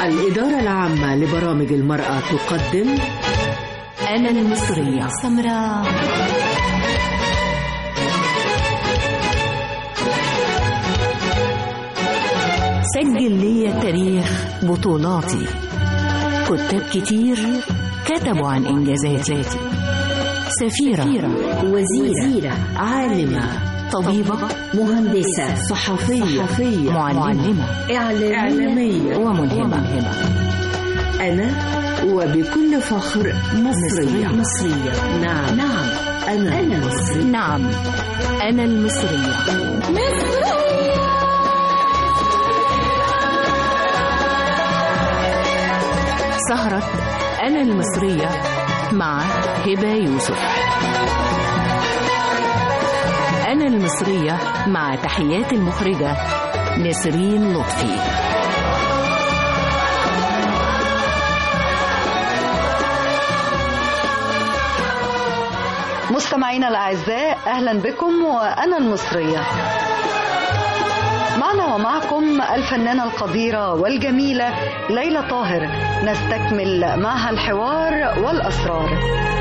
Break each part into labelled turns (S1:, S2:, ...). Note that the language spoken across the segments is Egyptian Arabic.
S1: الإدارة العامة لبرامج المرأة تقدم
S2: أنا المصرية سمراء سجل لي تاريخ بطولاتي كتاب كتير كتبوا عن إنجازاتي سفيرة
S1: وزيرة, وزيرة عالمة
S2: طبيبة
S1: مهندسة صحفية, صحفية
S2: معلمة
S1: إعلامية, إعلامية
S2: وملهمة
S1: أنا وبكل فخر مصرية
S2: مصرية
S1: نعم
S2: نعم
S1: أنا, أنا مصرية
S2: نعم أنا المصرية سهرة أنا المصرية مع هبة يوسف أنا المصرية مع تحيات المخرجة نسرين لطفي
S3: مستمعينا الأعزاء أهلا بكم وأنا المصرية معنا ومعكم الفنانة القديرة والجميلة ليلى طاهر نستكمل معها الحوار والأسرار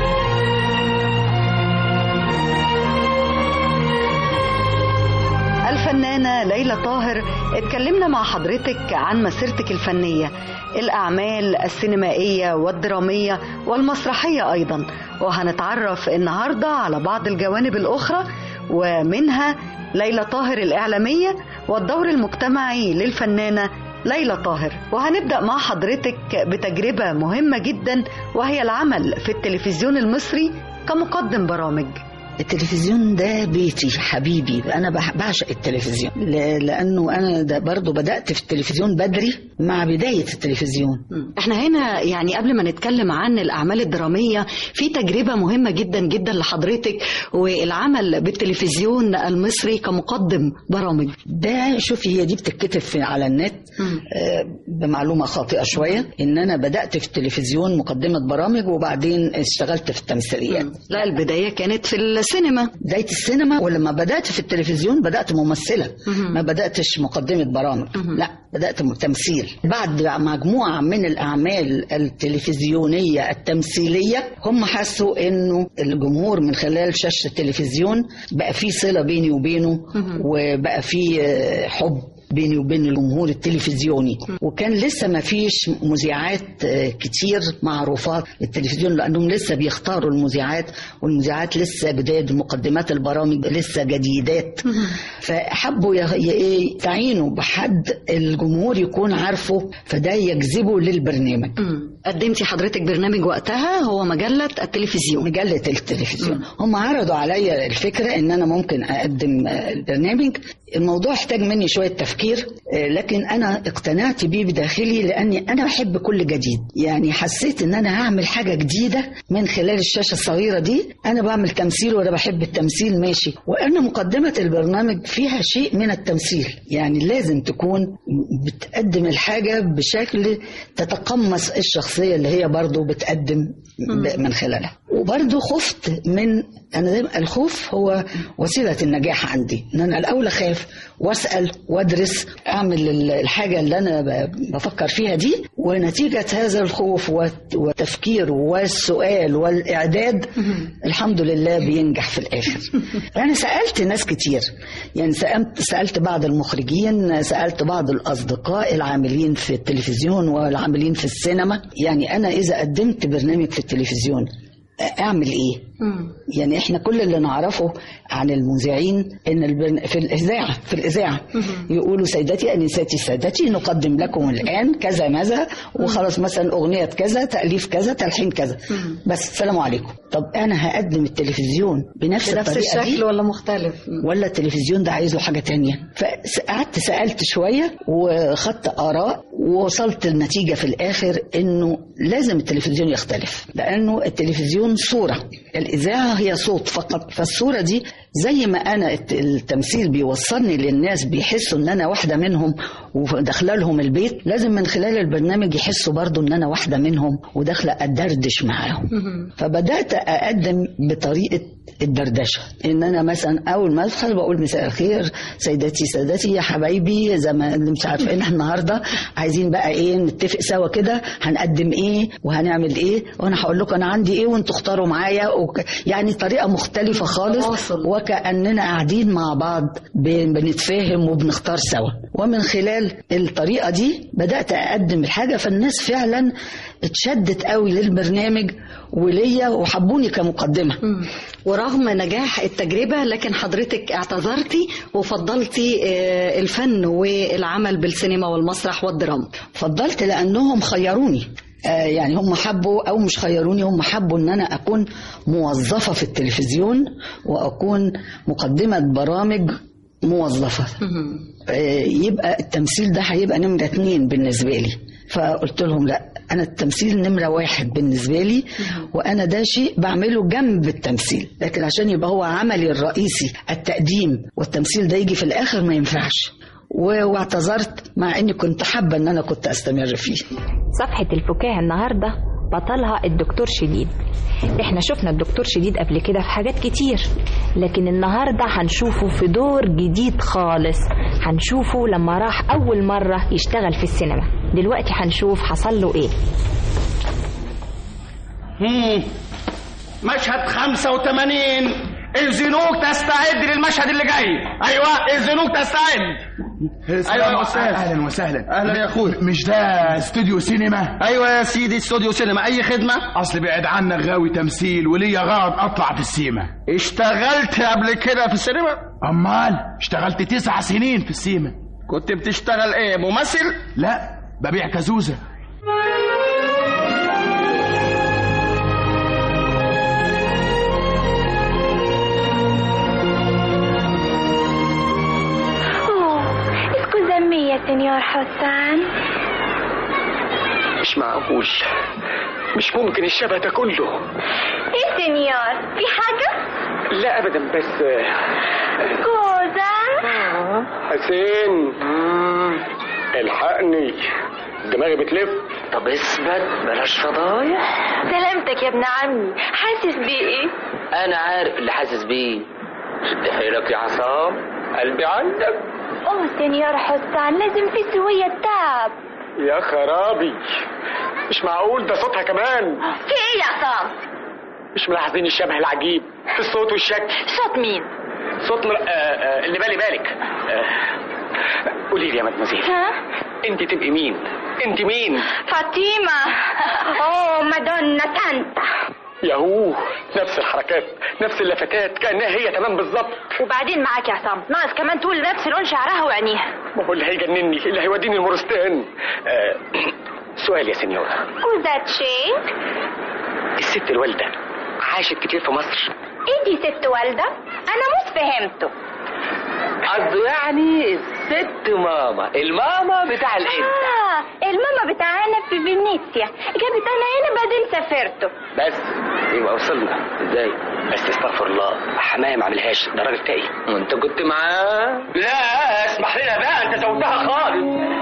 S3: الفنانة ليلى طاهر اتكلمنا مع حضرتك عن مسيرتك الفنية الأعمال السينمائية والدرامية والمسرحية أيضا وهنتعرف النهاردة على بعض الجوانب الأخرى ومنها ليلى طاهر الإعلامية والدور المجتمعي للفنانة ليلى طاهر وهنبدأ مع حضرتك بتجربة مهمة جدا وهي العمل في التلفزيون المصري كمقدم برامج
S4: التلفزيون ده بيتي حبيبي انا بعشق التلفزيون لانه انا ده برضو بدات في التلفزيون بدري مع بدايه التلفزيون
S3: احنا هنا يعني قبل ما نتكلم عن الاعمال الدراميه في تجربه مهمه جدا جدا لحضرتك والعمل بالتلفزيون المصري كمقدم برامج
S4: ده شوفي هي دي بتتكتب على النت آه بمعلومه خاطئه شويه ان انا بدات في التلفزيون مقدمه برامج وبعدين اشتغلت في التمثيليات
S3: لا البدايه كانت في السينما
S4: بداية السينما ولما بدأت في التلفزيون بدأت ممثلة ما بدأتش مقدمة برامج لا بدأت تمثيل بعد مجموعة من الأعمال التلفزيونية التمثيلية هم حسوا إنه الجمهور من خلال شاشة التلفزيون بقى في صلة بيني وبينه وبقى في حب بيني وبين الجمهور التلفزيوني وكان لسه ما فيش مذيعات كتير معروفات التلفزيون لانهم لسه بيختاروا المذيعات والمذيعات لسه بدايه مقدمات البرامج لسه جديدات فحبوا يستعينوا بحد الجمهور يكون عارفه فده يجذبه للبرنامج
S3: قدمتي حضرتك برنامج وقتها هو مجله التلفزيون
S4: مجله التلفزيون هم عرضوا عليا الفكره ان انا ممكن اقدم البرنامج الموضوع احتاج مني شويه تفكير لكن انا اقتنعت بيه بداخلي لاني انا بحب كل جديد يعني حسيت ان انا هعمل حاجه جديده من خلال الشاشه الصغيره دي انا بعمل تمثيل وانا بحب التمثيل ماشي وانا مقدمه البرنامج فيها شيء من التمثيل يعني لازم تكون بتقدم الحاجه بشكل تتقمص الشخصيه اللي هي برضو بتقدم من خلالها وبرضو خفت من انا دايما الخوف هو وسيله النجاح عندي ان انا الاول اخاف واسال وادرس اعمل الحاجه اللي انا بفكر فيها دي ونتيجه هذا الخوف والتفكير والسؤال والاعداد الحمد لله بينجح في الاخر انا سالت ناس كتير يعني سالت سالت بعض المخرجين سالت بعض الاصدقاء العاملين في التلفزيون والعاملين في السينما يعني انا اذا قدمت برنامج في التلفزيون اعمل ايه يعني احنا كل اللي نعرفه عن المذيعين ان البرن... في الاذاعه في الاذاعه يقولوا سيدتي انساتي سادتي نقدم لكم الان كذا ماذا وخلاص مثلا اغنيه كذا تاليف كذا تلحين كذا بس السلام عليكم طب انا هقدم التلفزيون بنفس,
S3: بنفس
S4: الطريقه
S3: الشكل
S4: دي
S3: ولا مختلف
S4: ولا التلفزيون ده عايز له حاجه تانية فقعدت سالت شويه وخدت اراء ووصلت النتيجه في الاخر انه لازم التلفزيون يختلف لانه التلفزيون صوره الاذاعه هي صوت فقط فالصوره دي زي ما انا الت- التمثيل بيوصلني للناس بيحسوا ان انا واحده منهم وداخله لهم البيت لازم من خلال البرنامج يحسوا برضو ان انا واحده منهم وداخله ادردش معاهم فبدات اقدم بطريقه الدردشه ان انا مثلا اول ما ادخل بقول مساء الخير سيداتي سادتي يا حبايبي زي ما اللي مش عارفه ايه احنا النهارده عايزين بقى ايه نتفق سوا كده هنقدم ايه وهنعمل ايه وانا هقول لكم انا عندي ايه وانتوا اختاروا معايا وك... يعني طريقه مختلفه خالص
S3: تواصل.
S4: وكاننا قاعدين مع بعض ب- بنتفاهم وبنختار سوا ومن خلال الطريقه دي بدات اقدم الحاجه فالناس فعلا اتشدت قوي للبرنامج وليا وحبوني كمقدمه
S3: ورغم نجاح التجربة لكن حضرتك اعتذرتي وفضلتي آه، الفن والعمل بالسينما والمسرح والدراما
S4: فضلت لانهم خيروني آه يعني هم حبوا او مش خيروني هم حبوا ان انا اكون موظفه في التلفزيون واكون مقدمه برامج موظفه آه يبقى التمثيل ده هيبقى نمره اتنين بالنسبه لي فقلت لهم لا انا التمثيل نمره واحد بالنسبه لي وانا ده شيء بعمله جنب التمثيل لكن عشان يبقى هو عملي الرئيسي التقديم والتمثيل ده يجي في الاخر ما ينفعش و- واعتذرت مع اني كنت حابه ان انا كنت استمر فيه
S5: صفحة الفكاهة النهاردة بطلها الدكتور شديد احنا شفنا الدكتور شديد قبل كده في حاجات كتير لكن النهاردة هنشوفه في دور جديد خالص هنشوفه لما راح أول مرة يشتغل في السينما دلوقتي هنشوف حصل له ايه
S6: مم. مشهد 85 الزنوج تستعد للمشهد اللي جاي ايوه الزنوج تستعد ايوه يا استاذ
S7: اهلا وسهلا
S6: اهلا يا اخويا
S7: مش ده استوديو سينما
S6: ايوه يا سيدي استوديو سينما اي خدمه
S7: اصل بعد عنك غاوي تمثيل وليا غرض اطلع في السيما
S6: اشتغلت قبل كده في السينما
S7: امال اشتغلت تسع سنين في السيما
S6: كنت بتشتغل ايه ممثل
S7: لا ببيع كازوزه
S8: Scusami, signor Hassan.
S9: مش معقول مش ممكن الشبه ده كله
S8: ايه سينيور في حاجة؟
S9: لا ابدا بس
S8: كوزا
S9: حسين الحقني دماغي بتلف طب اثبت بلاش فضايح
S8: سلامتك يا ابن عمي حاسس بإيه؟
S9: انا عارف اللي حاسس بيه شد حيلك يا عصام قلبي عندك
S8: اوه سينيور حسان لازم في سوية تعب
S9: يا خرابي مش معقول ده صوتها كمان
S8: في ايه يا عصام؟
S9: مش ملاحظين الشبه العجيب في الصوت والشكل
S8: صوت مين؟
S9: صوت مر... آه آه اللي بالي بالك آه قولي لي يا مدمزيل
S8: ها؟
S9: انت تبقي مين انت مين
S8: فاطمة اوه مادونا تانتا
S9: ياهو نفس الحركات نفس اللفتات كانها هي تمام بالظبط
S8: وبعدين معاك يا عصام ناقص كمان تقول نفس لون شعرها وعينيها
S9: ما هو اللي هيجنني اللي هيوديني المورستان آه سؤال يا سنيورة
S8: كوزاتشي
S9: الست الوالدة عاشت كتير في مصر
S8: ايه دي ست والدة؟ انا مش فهمته
S9: قصده يعني الست ماما الماما بتاع العيد
S8: اه الماما بتاعنا في فينيسيا جابت انا هنا بعدين سافرته
S9: بس يبقى وصلنا ازاي بس استغفر الله حماية ما عملهاش ده راجل تقي وانت كنت معاه لا اسمح لنا بقى انت زودتها خالص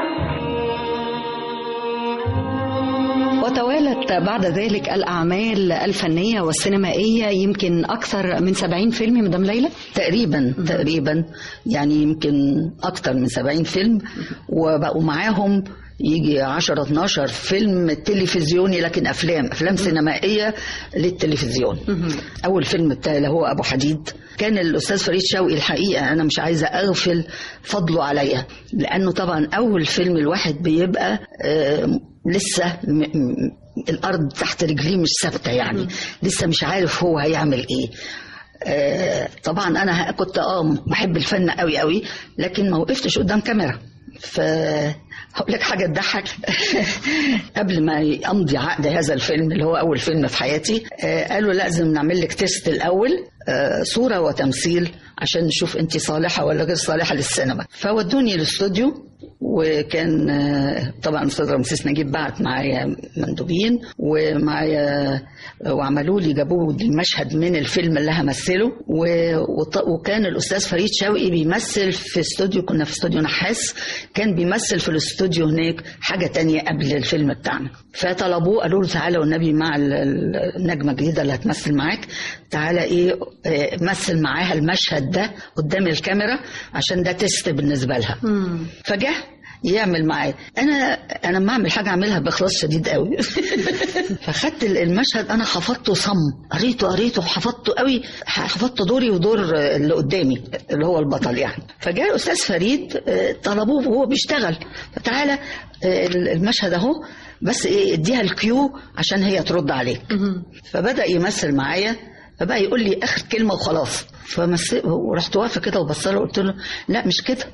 S3: وتوالت بعد ذلك الأعمال الفنية والسينمائية يمكن أكثر من 70 فيلم مدام ليلى
S4: تقريبا تقريبا يعني يمكن اكتر من 70 فيلم وبقوا معاهم يجي 10 12 فيلم تلفزيوني لكن افلام افلام سينمائيه للتلفزيون اول فيلم بتاعي اللي هو ابو حديد كان الاستاذ فريد شوقي الحقيقه انا مش عايزه اغفل فضله عليا لانه طبعا اول فيلم الواحد بيبقى آه لسه م- م- الارض تحت رجليه مش ثابته يعني لسه مش عارف هو هيعمل ايه آه، طبعا انا ه- كنت اه بحب الفن قوي قوي لكن ما وقفتش قدام كاميرا ف هقول لك حاجه تضحك قبل ما يمضي عقد هذا الفيلم اللي هو اول فيلم في حياتي آه، قالوا لازم نعمل لك تيست الاول آه، صوره وتمثيل عشان نشوف انت صالحه ولا غير صالحه للسينما فودوني الاستوديو وكان آه، طبعا الاستاذ رمسيس نجيب بعت معايا مندوبين ومعايا وعملوا لي جابوا لي مشهد من الفيلم اللي همثله و- وط- وكان الاستاذ فريد شوقي بيمثل في استوديو كنا في استوديو نحاس كان بيمثل في الاستوديو هناك حاجه تانية قبل الفيلم بتاعنا فطلبوه قالوا له تعالى والنبي مع ال- ال- النجمه الجديده اللي هتمثل معاك تعالى ايه آه، مثل معاها المشهد ده قدام الكاميرا عشان ده تيست بالنسبه لها فجاه يعمل معايا انا انا لما اعمل حاجه اعملها باخلاص شديد قوي فخدت ال- المشهد انا حفظته صم قريته قريته حفظته قوي حفظت دوري ودور اللي قدامي اللي هو البطل يعني فجاء الاستاذ فريد آه، طلبوه وهو بيشتغل فتعالى آه، المشهد اهو بس ايه اديها الكيو عشان هي ترد عليك فبدا يمثل معايا فبقى يقول لي اخر كلمه وخلاص فمس... ورحت واقفه كده وبص له قلت له لا مش كده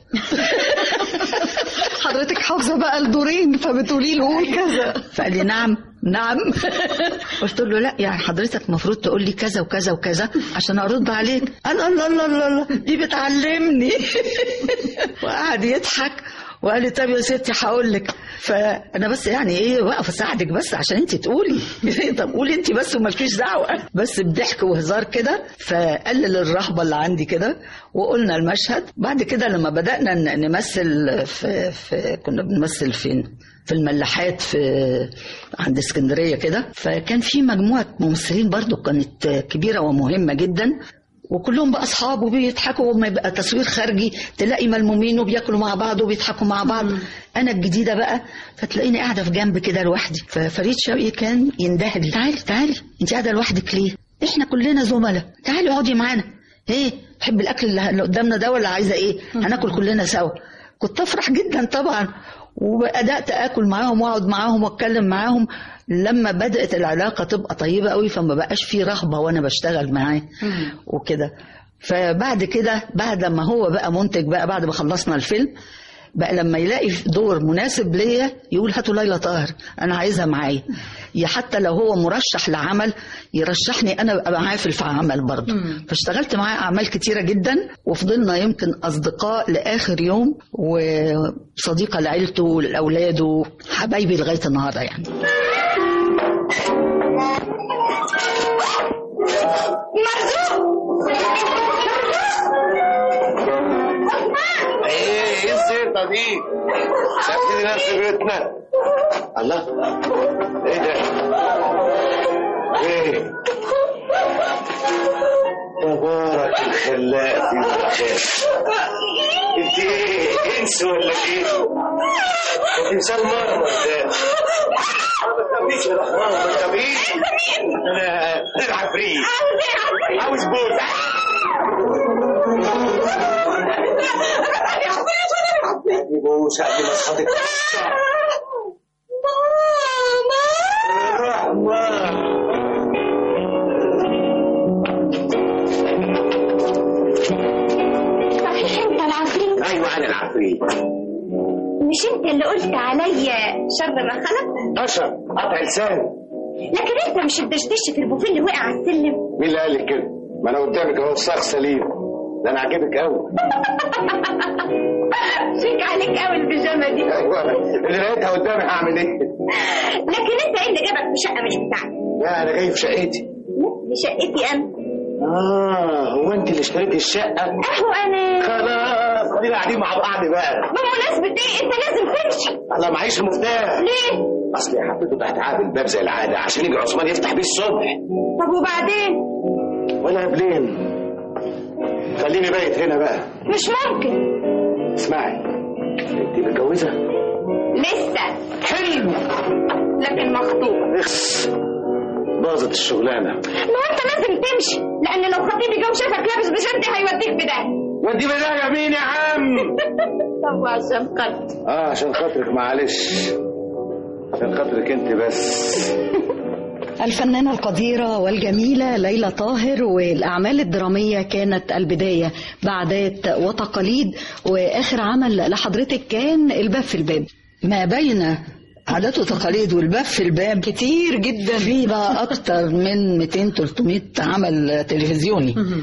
S3: حضرتك حافظه بقى الدورين فبتقولي له قول كذا
S4: فقال لي نعم نعم قلت له لا يعني حضرتك المفروض تقول لي كذا وكذا وكذا عشان ارد عليك قال الله الله الله الله دي بتعلمني وقعد يضحك وقال لي طب يا ستي هقول لك فانا بس يعني ايه واقف اساعدك بس عشان انت تقولي طب قولي انت بس ومالكيش دعوه بس بضحك وهزار كده فقلل الرهبه اللي عندي كده وقلنا المشهد بعد كده لما بدانا ن- نمثل في, في كنا بنمثل فين في الملاحات في عند اسكندريه كده فكان في مجموعه ممثلين برضو كانت كبيره ومهمه جدا وكلهم بقى اصحاب وبيضحكوا وما يبقى تصوير خارجي تلاقي ملمومين وبياكلوا مع بعض وبيضحكوا مع بعض انا الجديده بقى فتلاقيني قاعده في جنب كده لوحدي ففريد شوقي كان ينده لي تعالي تعالي انت قاعده لوحدك ليه احنا كلنا زملاء تعالي اقعدي معانا ايه تحب الاكل اللي اللي قدامنا ده ولا عايزه ايه هناكل كلنا سوا كنت افرح جدا طبعا وبدات اكل معاهم واقعد معاهم واتكلم معاهم لما بدات العلاقه تبقى طيبه قوي فما بقاش في رهبه وانا بشتغل معاه وكده فبعد كده بعد ما هو بقى منتج بقى بعد ما خلصنا الفيلم بقى لما يلاقي دور مناسب ليا يقول هاتوا ليلى طاهر انا عايزها معايا يا حتى لو هو مرشح لعمل يرشحني انا ابقى معاه في العمل برضه فاشتغلت معاه اعمال كتيره جدا وفضلنا يمكن اصدقاء لاخر يوم وصديقه لعيلته ولاولاده حبايبي لغايه النهارده يعني
S10: ايه ايه الزيطه دي؟ شايفين نفس بيتنا الله ايه ده؟ ايه؟ تبارك الخلاق في الخير انت ايه انس ولا ايه؟ انت انسان مرمى ده ما تخافيش يا رحمن ما تخافيش انا انا عفريت عاوز بوز بوس قبل ما اصحابك
S8: صحيح انت العفريت
S10: ايوه انا العفريت
S8: مش انت اللي قلت عليا شر ما خلق
S10: اشرب قطع لسان
S8: لكن انت مش الدشدش في البوفيه اللي وقع على السلم
S10: مين اللي قال لك كده؟ ما انا قدامك اهو الصاغ سليم ده انا عاجبك قوي
S8: شيك عليك قوي البيجامه دي
S10: ايوه اللي لقيتها قدامي هعمل ايه؟
S8: لكن انت ايه اللي جابك في شقه مش بتاعتك
S10: لا انا جاي في شقتي
S8: دي شقتي انا
S10: اه هو انت اللي اشتريتي الشقه؟
S8: اهو انا
S10: خلاص خلينا قاعدين مع بعض بقى
S8: بمناسبه ايه انت لازم تمشي
S10: انا معيش المفتاح
S8: ليه
S10: اصلي حطيته تحت عاب الباب زي العاده عشان يجي عثمان يفتح بيه الصبح
S8: طب وبعدين
S10: وانا قبلين خليني بايت هنا بقى
S8: مش ممكن
S10: اسمعي انت متجوزه
S8: لسه
S10: حلو
S8: لكن مخطوبه
S10: اخس باظت الشغلانه
S8: ما انت لازم تمشي لان لو خطيبي جو شافك لابس بجد هيوديك بده
S10: ودي بدايه مين يا عم
S8: طب عشان خاطر
S10: اه عشان خاطرك معلش عشان خاطرك انت بس
S3: الفنانة القديرة والجميلة ليلى طاهر والأعمال الدرامية كانت البداية بعادات وتقاليد وآخر عمل لحضرتك كان الباب في الباب
S4: ما بين عادات وتقاليد والباب في الباب
S3: كتير جدا
S4: في بقى اكتر من 200 300 عمل تلفزيوني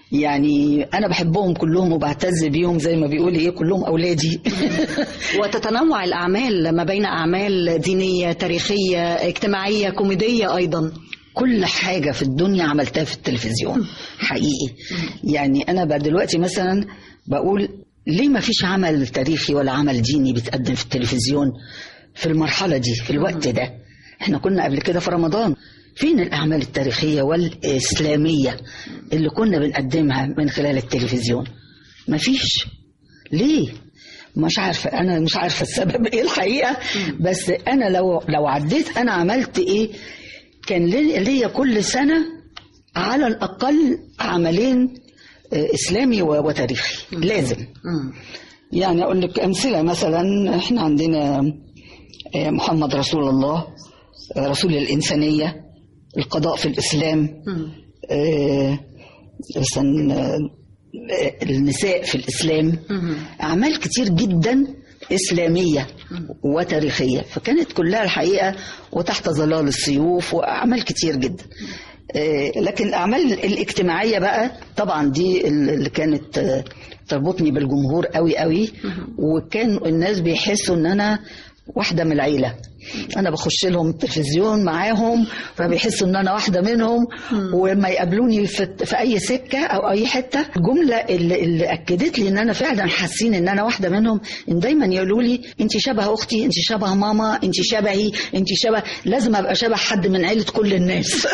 S4: يعني انا بحبهم كلهم وبعتز بيهم زي ما بيقول ايه كلهم اولادي
S3: وتتنوع الأعمال ما بين أعمال دينية تاريخية اجتماعية كوميدية أيضا
S4: كل حاجة في الدنيا عملتها في التلفزيون حقيقي يعني أنا بقى دلوقتي مثلا بقول ليه ما فيش عمل تاريخي ولا عمل ديني بيتقدم في التلفزيون في المرحلة دي في الوقت ده احنا كنا قبل كده في رمضان فين الأعمال التاريخية والإسلامية اللي كنا بنقدمها من خلال التلفزيون مفيش ليه مش عارفة أنا مش عارفة السبب إيه الحقيقة بس أنا لو لو عديت أنا عملت إيه كان لي- ليا كل سنة على الأقل عملين آه، إسلامي و- وتاريخي لازم يعني أقول لك أمثلة مثلا إحنا عندنا آه، محمد رسول الله آه، رسول الإنسانية القضاء في الإسلام آه، مثلا آه، النساء في الإسلام أعمال كتير جدا إسلامية وتاريخية فكانت كلها الحقيقة وتحت ظلال السيوف وأعمال كتير جدا آه، لكن الأعمال الاجتماعية بقى طبعا دي اللي كانت آه، تربطني بالجمهور قوي قوي وكان الناس بيحسوا ان انا واحدة من العيلة أنا بخش لهم التلفزيون معاهم فبيحسوا إن أنا واحدة منهم ولما يقابلوني في, في أي سكة أو أي حتة الجملة اللي, اللي أكدت لي إن أنا فعلا حاسين إن أنا واحدة منهم إن دايما يقولوا لي أنت شبه أختي أنت شبه ماما أنت شبهي أنت شبه لازم أبقى شبه حد من عيلة كل الناس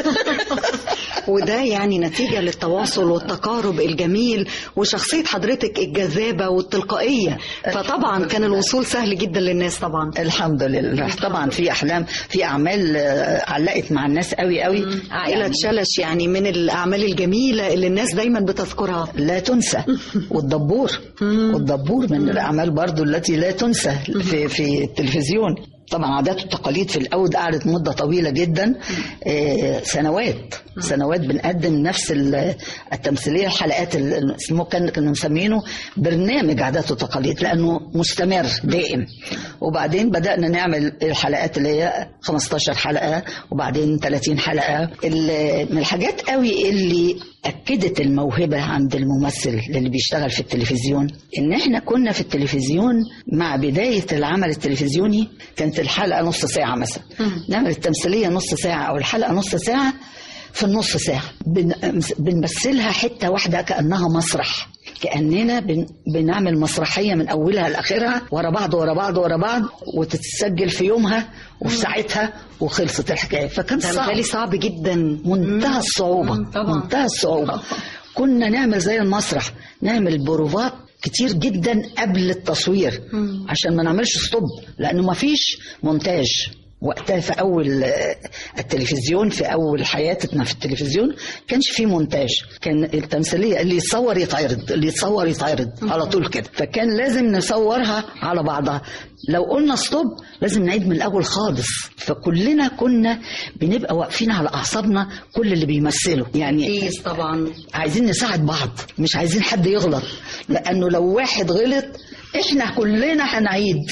S3: وده يعني نتيجة للتواصل والتقارب الجميل وشخصية حضرتك الجذابة والتلقائية فطبعا كان الوصول سهل جدا للناس طبعا
S4: الحمد لله طبعا في أحلام في أعمال آه، علقت مع الناس قوي قوي
S3: عائلة شلش يعني من الأعمال الجميلة اللي الناس دايما بتذكرها
S4: لا تنسى والدبور والدبور من الأعمال برضو التي لا تنسى في, في التلفزيون طبعا عادات والتقاليد في الأول قعدت مدة طويلة جدا آه، سنوات سنوات بنقدم نفس ال- التمثيلية الحلقات ال- اسمه كان كنا مسمينه برنامج عادات وتقاليد لأنه مستمر دائم وبعدين بدأنا نعمل الحلقات اللي هي 15 حلقة وبعدين 30 حلقة ال- من الحاجات قوي اللي أكدت الموهبة عند الممثل اللي بيشتغل في التلفزيون إن إحنا كنا في التلفزيون مع بداية العمل التلفزيوني كانت الحلقة نص ساعة مثلا نعمل التمثيلية نص ساعة أو الحلقة نص ساعة في النص ساعة بن- بنمثلها حتة واحدة كأنها مسرح كأننا بن بنعمل مسرحية من أولها لآخرها ورا بعض ورا بعض ورا بعض وتتسجل في يومها وفي ساعتها وخلصت الحكاية فكان
S3: ده
S4: صعب
S3: متهيألي صعب جدا
S4: منتهى الصعوبة منتهى الصعوبة كنا نعمل زي المسرح نعمل بروفات كتير جدا قبل التصوير عشان ما نعملش ستوب لانه ما فيش مونتاج وقتها في اول آه، التلفزيون في اول حياتنا في التلفزيون كانش في مونتاج كان التمثيليه اللي يتصور يتعرض اللي يتصور يتعرض على طول كده فكان لازم نصورها على بعضها لو قلنا ستوب لازم نعيد من الاول خالص فكلنا كنا بنبقى واقفين على اعصابنا كل اللي بيمثلوا يعني
S3: طبعا
S4: عايزين نساعد بعض مش عايزين حد يغلط لانه لو واحد غلط احنا كلنا هنعيد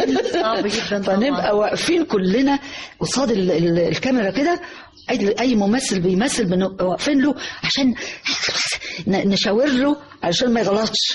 S3: صعب جدا
S4: فنبقى واقفين كلنا قصاد ال- ال- الكاميرا كده اي أي ممثل بيمثل بنبقى واقفين له عشان ن- نشاور له عشان ما يغلطش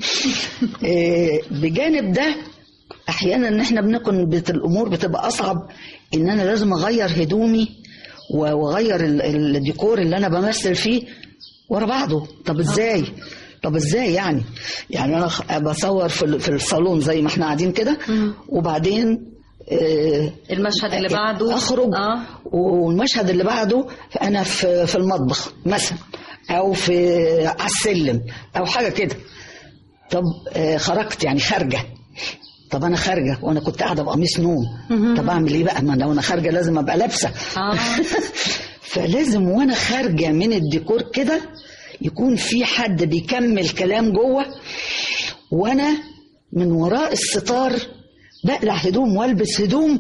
S4: إيه، بجانب ده احيانا ان احنا بنكون بت الامور بتبقى اصعب ان انا لازم اغير هدومي و- واغير ال- الديكور اللي انا بمثل فيه ورا بعضه طب ازاي طب ازاي يعني يعني انا خ- بصور في ال- في الصالون زي ما احنا قاعدين كده وبعدين آه،
S3: المشهد اللي بعده
S4: اخرج
S3: اه
S4: والمشهد اللي بعده انا في في المطبخ مثلا او في على السلم او حاجه كده طب آه، خرجت يعني خارجه طب انا خارجه وانا كنت قاعده بقميص نوم طب اعمل ايه بقى ما لو انا خارجه لازم ابقى لابسه فلازم وانا خارجه من الديكور كده يكون في حد بيكمل كلام جوه وانا من وراء الستار بقلع هدوم والبس هدوم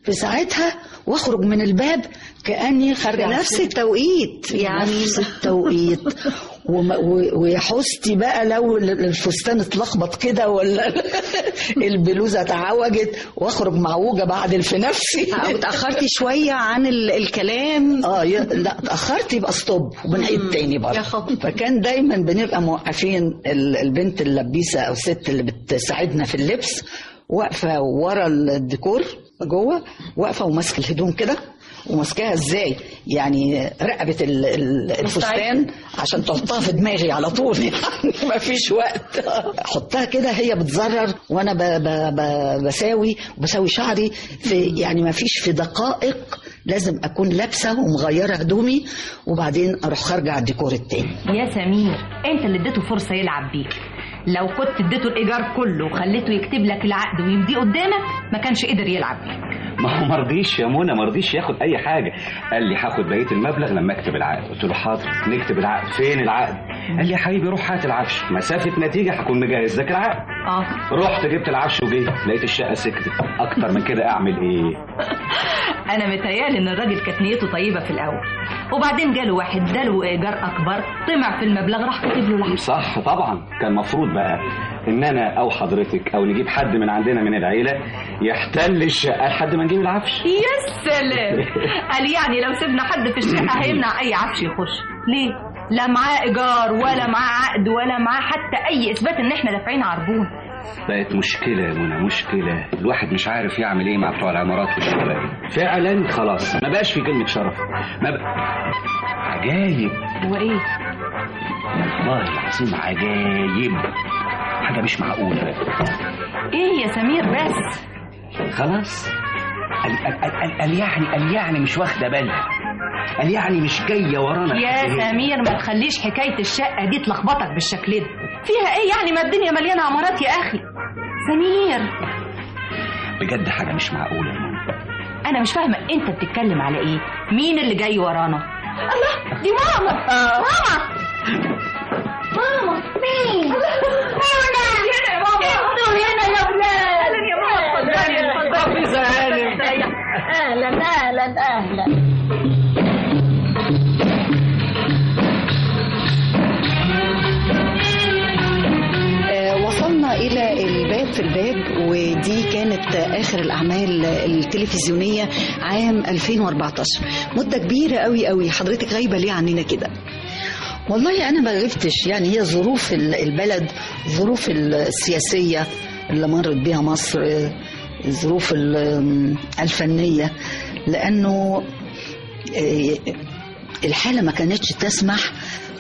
S4: في ساعتها واخرج من الباب كاني خارجه
S3: في نفس التوقيت يعني
S4: نفس التوقيت وما- و- ويا حستي بقى لو ال- الفستان اتلخبط كده ولا البلوزه اتعوجت واخرج معوجه بعد في نفسي
S3: او اتاخرتي شويه عن ال- الكلام
S4: اه ي- لا اتاخرت يبقى ستوب وبنعيد تاني برضه
S3: يا خبر.
S4: فكان دايما بنبقى موقفين ال- البنت اللبيسه او الست اللي بتساعدنا في اللبس واقفه ورا الديكور جوه واقفه وماسكه الهدوم كده وماسكاها ازاي يعني رقبه ال- ال- الفستان عشان تحطها في دماغي على طول يعني ما فيش وقت احطها كده هي بتزرر وانا ب ب ب بساوي وبساوي شعري في يعني ما فيش في دقائق لازم اكون لابسه ومغيره هدومي وبعدين اروح خارجه على الديكور التاني
S5: يا سمير انت اللي اديته فرصه يلعب بيك لو كنت اديته الايجار كله وخليته يكتب لك العقد ويمضيه قدامك ما كانش قدر يلعب بيك
S9: ما هو مرضيش يا منى مرضيش ياخد اي حاجه قال لي هاخد بقيه المبلغ لما اكتب العقد قلت له حاضر نكتب العقد فين العقد قال لي يا حبيبي روح هات العفش مسافه نتيجه هكون مجهز لك العقد
S5: اه
S9: رحت جبت العفش وجيت لقيت الشقه سكتت اكتر من كده اعمل ايه
S5: انا متهيالي ان الراجل كانت نيته طيبه في الاول وبعدين جاله واحد اداله ايجار اكبر طمع في المبلغ راح كاتب له العقد
S9: صح طبعا كان مفروض بقى ان انا او حضرتك او نجيب حد من عندنا من العيله يحتل الشقه لحد ما نجيب العفش
S5: يا سلام قال يعني لو سيبنا حد في الشقه هيمنع اي عفش يخش ليه لا معاه ايجار ولا معاه عقد ولا معاه حتى اي اثبات ان احنا دافعين عربون
S9: بقت مشكلة يا منى مشكلة الواحد مش عارف يعمل ايه مع بتوع العمارات والشقق فعلا خلاص ما بقاش في كلمة شرف ما بقى عجايب
S5: وايه
S9: والله العظيم عجايب حاجة مش معقولة
S5: ايه يا سمير بس
S9: خلاص قال, قال, قال, قال, قال يعني قال يعني مش واخدة بالها قال يعني مش جاية ورانا
S5: يا
S9: الحكاية.
S5: سمير ما تخليش حكايه الشقه دي تلخبطك بالشكل ده فيها ايه يعني ما الدنيا مليانه عمارات يا اخي سمير
S9: بجد حاجة مش معقولة يا منى
S5: انا مش فاهمه انت بتتكلم على ايه مين اللي جاي ورانا الله دي ماما ماما
S8: ماما مين؟ هنا
S5: هنا يا ماما
S8: انتوا هنا يا ولاد
S5: اهلا يا ماما اتفضلي اتفضلي
S8: اهلا اهلا اهلا
S3: آه، وصلنا إلى الباب في الباب ودي كانت آخر الأعمال التلفزيونية عام 2014 مدة كبيرة قوي قوي حضرتك غايبة ليه عننا كده
S4: والله انا ما غبتش يعني هي ظروف ال- البلد ظروف السياسيه اللي مرت بها مصر آه، الظروف ال- الفنيه لانه آه، الحاله ما كانتش تسمح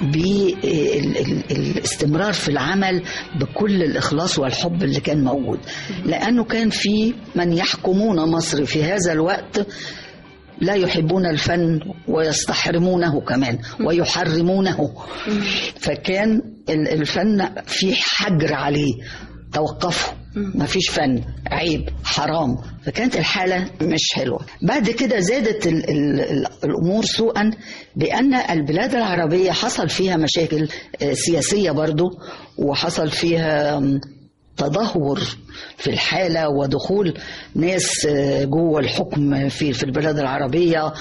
S4: بالاستمرار في العمل بكل الاخلاص والحب اللي كان موجود لانه كان في من يحكمون مصر في هذا الوقت لا يحبون الفن ويستحرمونه كمان ويحرمونه فكان ال- الفن في حجر عليه توقفوا ما فيش فن عيب حرام فكانت الحالة مش حلوة بعد كده زادت ال ال ال الأمور سوءا بأن البلاد العربية حصل فيها مشاكل آه، سياسية برضو وحصل فيها آم، تدهور في الحالة ودخول ناس آه، جوه الحكم في في البلاد العربية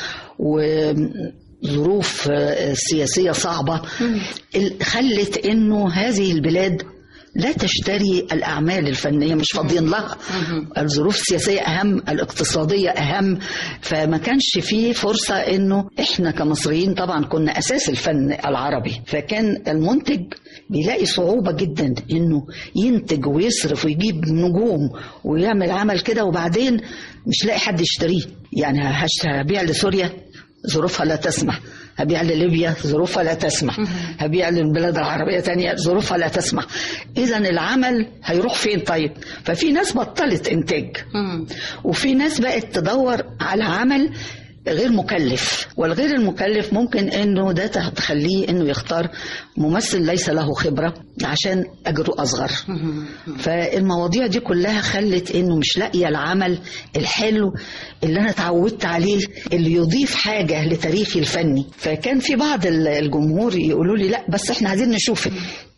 S4: وظروف آه، سياسية صعبة ال- خلت انه هذه البلاد لا تشتري الأعمال الفنية مش فاضيين لها الظروف السياسية أهم الاقتصادية أهم فما كانش فيه فرصة إنه إحنا كمصريين طبعا كنا أساس الفن العربي فكان المنتج بيلاقي صعوبة جدا إنه ينتج ويصرف ويجيب نجوم ويعمل عمل كده وبعدين مش لاقي حد يشتريه يعني هش- هبيع لسوريا ظروفها لا تسمح هبيع لليبيا ظروفها لا تسمح هبيع للبلاد العربية تانية ظروفها لا تسمح إذا العمل هيروح فين طيب ففي ناس بطلت إنتاج وفي ناس بقت تدور على عمل غير مكلف والغير المكلف ممكن انه ده تخليه انه يختار ممثل ليس له خبره عشان اجره اصغر فالمواضيع دي كلها خلت انه مش لاقيه العمل الحلو اللي انا اتعودت عليه اللي يضيف حاجه لتاريخي الفني فكان في بعض ال- الجمهور يقولوا لي لا بس احنا عايزين نشوفك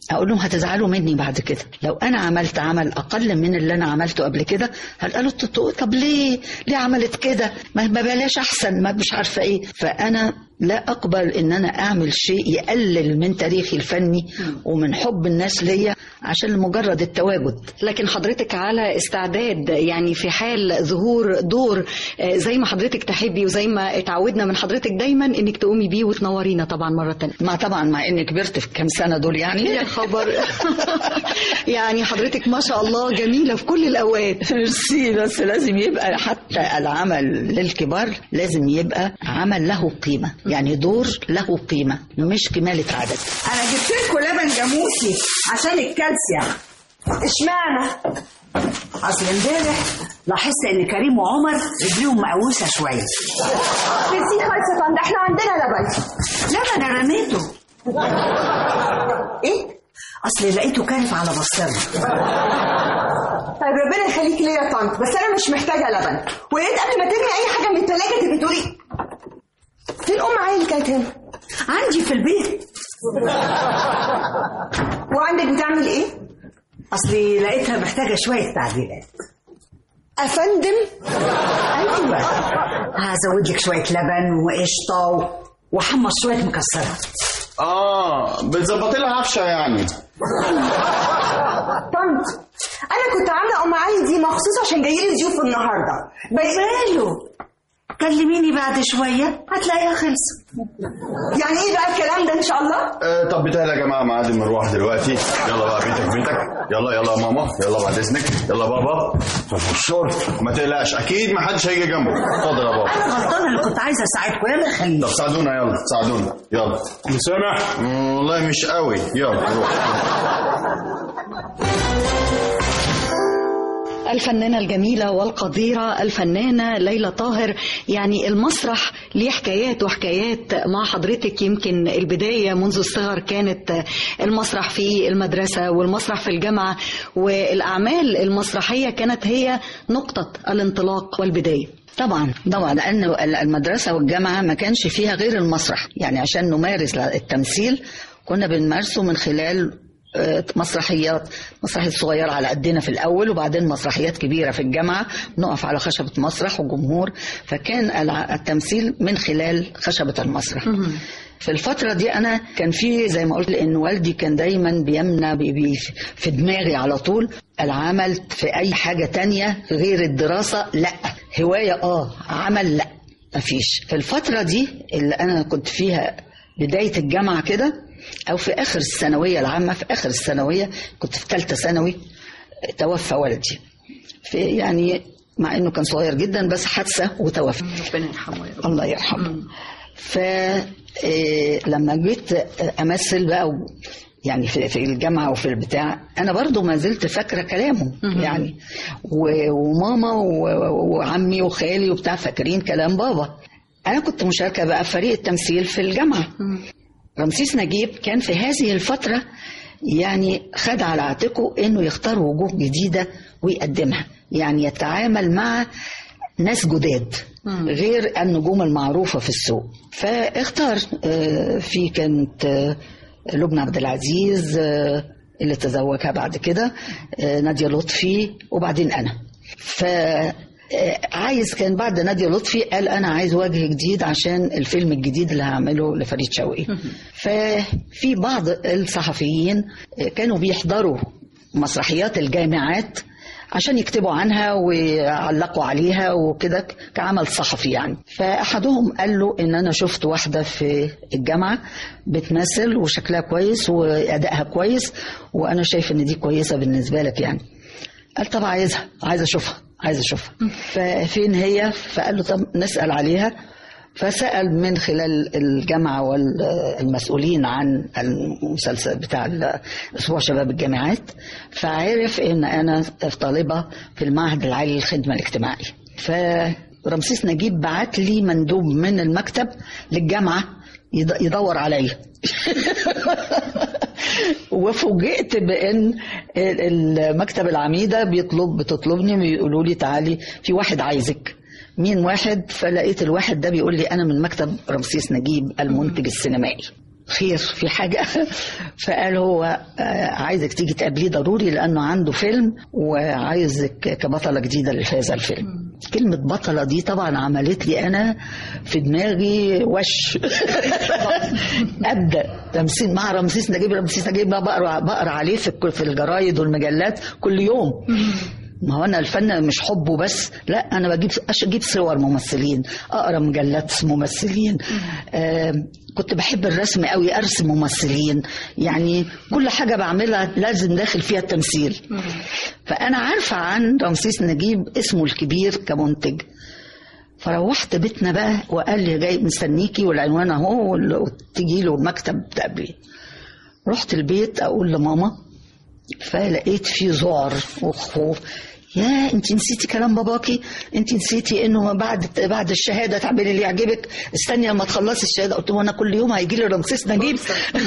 S4: اقول لهم هتزعلوا مني بعد كده لو انا عملت عمل اقل من اللي انا عملته قبل كده هتقالوا طب ليه ليه عملت كده ما ما بلاش احسن ما مش عارفه ايه فانا لا اقبل ان انا اعمل شيء يقلل من تاريخي الفني ومن حب الناس ليا عشان لمجرد التواجد
S3: لكن حضرتك على استعداد يعني في حال ظهور دور آه، زي ما حضرتك تحبي وزي ما اتعودنا من حضرتك دايما انك تقومي بيه وتنورينا طبعا مره تانية
S4: ما طبعا مع اني كبرت في كام سنه دول يعني
S3: يا خبر يعني حضرتك ما شاء الله جميله في كل الاوقات
S4: ميرسي بس لازم يبقى حتى العمل للكبار لازم يبقى عمل له قيمه يعني دور له قيمه مش كماله عدد
S11: انا جبت لكم لبن جاموسي عشان الكالسيوم اشمعنى اصل امبارح لاحظت ان كريم وعمر رجليهم مقوسه شويه
S8: ميرسي خالص يا طنط احنا عندنا لبن
S11: لبن انا رميته ايه اصل لقيته كارف على بصرنا
S8: طيب ربنا يخليك ليا يا طنط بس انا مش محتاجه لبن ويا ريت قبل ما ترمي اي حاجه من الثلاجه تبقي تقولي فين ام عيل كانت هنا
S11: عندي في البيت
S8: وعندك بتعمل ايه
S11: اصلي لقيتها محتاجه شويه تعديلات
S8: افندم
S11: ايوه هزود لك شويه لبن وقشطه و- وحمص شويه مكسرات
S6: اه بتظبطي لها عفشه يعني
S8: طنط انا كنت عامله ام علي دي مخصوص عشان جاي لي ضيوف النهارده بس
S11: ماله كلميني بعد شويه هتلاقيها خلصت
S8: يعني ايه بقى الكلام ده ان شاء الله
S12: آه طب بتهيألي يا جماعه ميعاد المروح دلوقتي يلا بقى بيتك بيتك يلا يلا يا ماما يلا بعد اذنك يلا بابا الشرب ما تقلقش اكيد ما حدش هيجي جنبه اتفضل يا بابا
S11: انا غلطانه اللي كنت عايزه اساعدكم يلا خليني
S12: طب ساعدونا يلا ساعدونا يلا
S7: مسامح
S12: مم، والله مش قوي يلا روح
S3: الفنانة الجميلة والقديرة الفنانة ليلى طاهر يعني المسرح ليه حكايات وحكايات مع حضرتك يمكن البداية منذ الصغر كانت المسرح في المدرسة والمسرح في الجامعة والأعمال المسرحية كانت هي نقطة الانطلاق والبداية
S4: طبعا طبعا لان المدرسه والجامعه ما كانش فيها غير المسرح يعني عشان نمارس التمثيل كنا بنمارسه من خلال آه، مسرحيات مسرحيات صغيرة على قدنا في الأول وبعدين مسرحيات كبيرة في الجامعة نقف على خشبة مسرح وجمهور فكان الع- التمثيل من خلال خشبة المسرح في الفترة دي أنا كان في زي ما قلت لأن والدي كان دايما بيمنع بي بي في دماغي على طول العمل في أي حاجة تانية غير الدراسة لا هواية آه عمل لا مفيش في الفترة دي اللي أنا كنت فيها بداية الجامعة كده أو في آخر الثانوية العامة في آخر الثانوية كنت في ثالثة ثانوي توفى والدي في يعني مع انه كان صغير جدا بس حادثه وتوفى
S3: ربنا يرحمه يا رب
S4: الله يرحمه ف إيه، لما جيت امثل بقى و- يعني في, في الجامعه وفي البتاع انا برضو ما زلت فاكره كلامه يعني و- وماما و- وعمي وخالي وبتاع فاكرين كلام بابا انا كنت مشاركه بقى في فريق التمثيل في الجامعه رمسيس نجيب كان في هذه الفتره يعني خد على عاتقه انه يختار وجوه جديده ويقدمها يعني يتعامل مع ناس جداد غير النجوم المعروفة في السوق فاختار آه، في كانت آه، لبنى عبد العزيز آه، اللي تزوجها بعد كده آه، نادية لطفي وبعدين أنا ف آه، عايز كان بعد نادية لطفي قال أنا عايز وجه جديد عشان الفيلم الجديد اللي هعمله لفريد شوقي ففي بعض الصحفيين آه، كانوا بيحضروا مسرحيات الجامعات عشان يكتبوا عنها ويعلقوا عليها وكده كعمل صحفي يعني فأحدهم قال له إن أنا شفت واحدة في الجامعة بتمثل وشكلها كويس وأدائها كويس وأنا شايف إن دي كويسة بالنسبة لك يعني قال طب عايزها عايز أشوفها عايز أشوفها ففين هي فقال له طب نسأل عليها فسأل من خلال الجامعة والمسؤولين عن المسلسل بتاع أسبوع شباب الجامعات فعرف إن أنا طالبة في المعهد العالي للخدمة الاجتماعية فرمسيس نجيب بعت لي مندوب من المكتب للجامعة يد- يدور عليا وفوجئت بان المكتب العميده بيطلب بتطلبني بيقولوا لي تعالي في واحد عايزك مين واحد فلقيت الواحد ده بيقول لي انا من مكتب رمسيس نجيب المنتج السينمائي خير في حاجة فقال هو آه، عايزك تيجي تقابليه ضروري لأنه عنده فيلم وعايزك كبطلة جديدة لهذا الفيلم كلمة بطلة دي طبعا عملت لي أنا في دماغي وش أبدأ تمثيل مع رمسيس نجيب رمسيس نجيب بقى بقرا بقرا عليه في الك- في الجرايد والمجلات كل يوم ما هو انا الفن مش حبه بس لا انا بجيب أش- اجيب صور ممثلين اقرا مجلات ممثلين آه كنت بحب الرسم قوي ارسم ممثلين يعني كل حاجه بعملها لازم داخل فيها التمثيل فانا عارفه عن رمسيس نجيب اسمه الكبير كمنتج فروحت بيتنا بقى وقال لي جاي مستنيكي والعنوان اهو وال- وتجي له المكتب تقابليه رحت البيت اقول لماما فلقيت فيه ذعر وخوف يا انت نسيتي كلام باباكي انت نسيتي انه بعد بعد الشهاده تعملي اللي يعجبك استني لما تخلصي الشهاده قلت له انا كل يوم هيجي لي رمسيس نجيب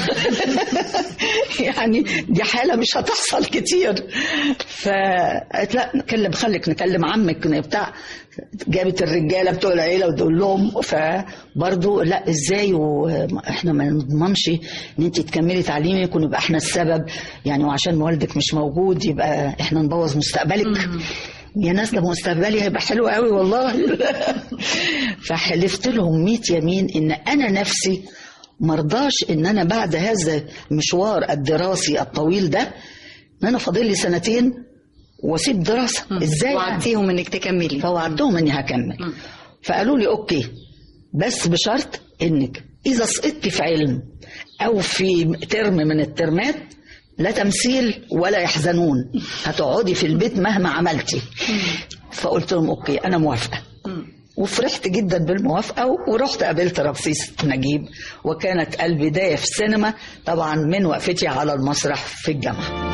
S4: يعني دي حاله مش هتحصل كتير فقالت لا نكلم خليك نكلم عمك بتاع جابت الرجاله بتوع العيله وتقول لهم فبرضه لا ازاي واحنا ما نضمنش ان انت تكملي تعليمك ونبقى احنا السبب يعني وعشان والدك مش موجود يبقى احنا نبوظ مستقبلك يا ناس ده مستقبلي هيبقى حلو قوي والله فحلفت لهم 100 يمين ان انا نفسي مرضاش ان انا بعد هذا المشوار الدراسي الطويل ده ان انا فاضل لي سنتين واسيب دراسه ازاي
S3: وعدتيهم انك تكملي
S4: فوعدتهم اني هكمل فقالوا لي اوكي بس بشرط انك اذا سقطت في علم او في ترم من الترمات لا تمثيل ولا يحزنون هتقعدي في البيت مهما عملتي فقلت لهم اوكي انا موافقه وفرحت جدا بالموافقه ورحت قابلت رمسيس نجيب وكانت البدايه في السينما طبعا من وقفتي على المسرح في الجامعه